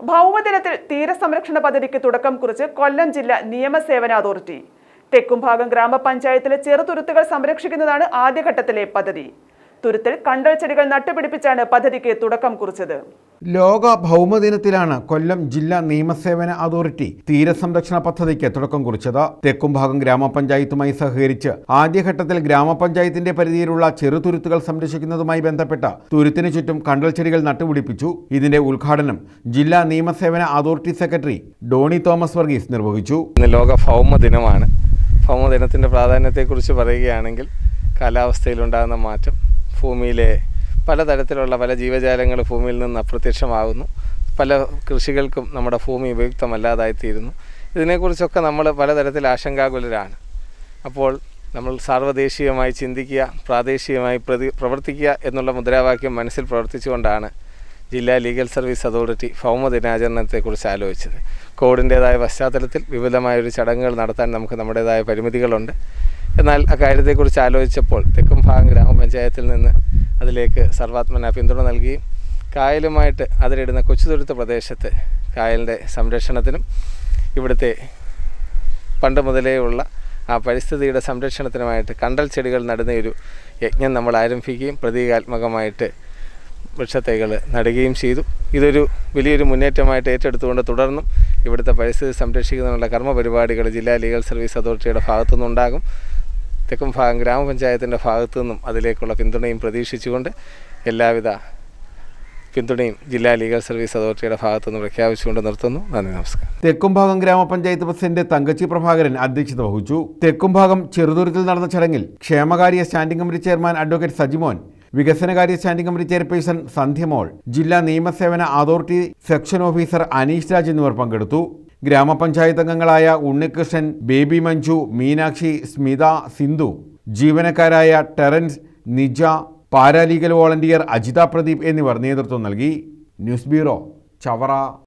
ഭൗമദിനത്തിൽ തീരസംരക്ഷണ പദ്ധതിക്ക് തുടക്കം കുറിച്ച് കൊല്ലം ജില്ലാ നിയമസേവന അതോറിറ്റി തെക്കുംഭാഗം ഗ്രാമപഞ്ചായത്തിലെ ചെറുതുരുത്തുകൾ സംരക്ഷിക്കുന്നതാണ് ആദ്യഘട്ടത്തിലെ പദ്ധതി തുരുത്തിൽ കണ്ടൽ ചെടികൾ നട്ടുപിടിപ്പിച്ചാണ് പദ്ധതിക്ക് തുടക്കം കുറിച്ചത് ലോക ഭൗമദിനത്തിലാണ് കൊല്ലം ജില്ലാ നിയമസേവന അതോറിറ്റി തീരസംരക്ഷണ പദ്ധതിക്ക് തുടക്കം കുറിച്ചത് തെക്കുംഭാഗം ഗ്രാമപഞ്ചായത്തുമായി സഹകരിച്ച് ആദ്യഘട്ടത്തിൽ ഗ്രാമപഞ്ചായത്തിന്റെ പരിധിയിലുള്ള ചെറുതുരുത്തുകൾ സംരക്ഷിക്കുന്നതുമായി ബന്ധപ്പെട്ട തുരുത്തിന് ചുറ്റും കണ്ടൽ ചെടികൾ നട്ടുപിടിപ്പിച്ചു ഇതിന്റെ ഉദ്ഘാടനം ജില്ലാ നിയമസേവന authority secretary Dony Thomas Varghese നിർവഹിച്ചു ഇന്ന് ലോക ഭൗമ ദിനമാണ് ഭൗമ ദിനത്തിൻ്റെ പ്രാധാന്യത്തെക്കുറിച്ച് പറയുകയാണെങ്കിൽ കാലാവസ്ഥയിലുണ്ടാകുന്ന മാറ്റം ഭൂമിയിലെ പലതരത്തിലുള്ള പല ജീവജാലങ്ങൾ ഭൂമിയിൽ നിന്ന് അപ്രത്യക്ഷമാകുന്നു പല കൃഷികൾക്കും നമ്മുടെ ഭൂമി ഉപയുക്തമല്ലാതായിത്തീരുന്നു ഇതിനെക്കുറിച്ചൊക്കെ നമ്മൾ പലതരത്തിൽ ആശങ്കാകുലരാണ് അപ്പോൾ നമ്മൾ സാർവദേശീയമായി ചിന്തിക്കുക പ്രാദേശികമായി പ്രതി പ്രവർത്തിക്കുക എന്നുള്ള മുദ്രാവാക്യം മനസ്സിൽ പ്രവർത്തിച്ചുകൊണ്ടാണ് ജില്ലാ ലീഗൽ സർവീസ് അതോറിറ്റി ഭൗമ ദിനാചരണത്തെക്കുറിച്ച് ആലോചിച്ചത് കോവിഡിൻ്റേതായ പശ്ചാത്തലത്തിൽ വിപുലമായ ഒരു ചടങ്ങുകൾ നടത്താൻ നമുക്ക് നമ്മുടേതായ പരിമിതികളുണ്ട് എന്നാൽ അക്കാര്യത്തെക്കുറിച്ച് ആലോചിച്ചപ്പോൾ തെക്കും ഭാഗം ഗ്രാമപഞ്ചായത്തിൽ നിന്ന് അതിലേക്ക് സർവാത്മന പിന്തുണ നൽകുകയും കായലുമായിട്ട് അതിലിടുന്ന കൊച്ചുതുരുത്ത് പ്രദേശത്ത് കായലിൻ്റെ സംരക്ഷണത്തിനും ഇവിടുത്തെ പണ്ട് മുതലേ ഉള്ള ആ പരിസ്ഥിതിയുടെ സംരക്ഷണത്തിനുമായിട്ട് കണ്ടൽ ചെടികൾ നടുന്ന ഒരു യജ്ഞം നമ്മൾ ആരംഭിക്കുകയും പ്രതീകാത്മകമായിട്ട് വൃക്ഷത്തൈകൾ നടുകയും ചെയ്തു ഇതൊരു വലിയൊരു മുന്നേറ്റമായിട്ട് ഏറ്റെടുത്തുകൊണ്ട് തുടർന്നും ഇവിടുത്തെ പരിസ്ഥിതി സംരക്ഷിക്കുന്നതിനുള്ള കർമ്മ പരിപാടികൾ ജില്ലാ ലീഗൽ സർവീസ് അതോറിറ്റിയുടെ ഭാഗത്തുനിന്നുണ്ടാകും തെക്കും ഭാഗം ഗ്രാമപഞ്ചായത്തിൻ്റെ ഭാഗത്തു നിന്നും അതിലേക്കുള്ള പിന്തുണയും പ്രതീക്ഷിച്ചുകൊണ്ട് എല്ലാവിധ പിന്തുണയും ജില്ലാ ലീഗൽ സർവീസ് അതോറിറ്റിയുടെ ഭാഗത്തുനിന്ന് പ്രഖ്യാപിച്ചുകൊണ്ട് നിർത്തുന്നു നന്ദി നമസ്കാരം തെക്കുംഭാഗം ഗ്രാമപഞ്ചായത്ത് പ്രസിഡന്റ് തങ്കച്ചി പ്രഭാകരൻ അധ്യക്ഷത വഹിച്ചു തെക്കുംഭാഗം ചെറുതുരുത്തിൽ നടന്ന ചടങ്ങിൽ ക്ഷേമകാര്യ standing committee chairman advocate Sajimon വികസനകാര്യ സ്റ്റാൻഡിംഗ് കമ്മിറ്റി ചെയർപേഴ്സൺ സന്ധ്യമോൾ ജില്ലാ നിയമസേവന authority section officer Aneesh Raj എന്നിവർ പങ്കെടുത്തു ഗ്രാമപഞ്ചായത്ത് അംഗങ്ങളായ ഉണ്ണികൃഷ്ണൻ ബേബി മഞ്ജു മീനാക്ഷി സ്മിത സിന്ധു ജീവനക്കാരായ Terence Nija paralegal volunteer Ajitha Pradeep എന്നിവർ നേതൃത്വം നൽകി ന്യൂസ് ബ്യൂറോ ചവറ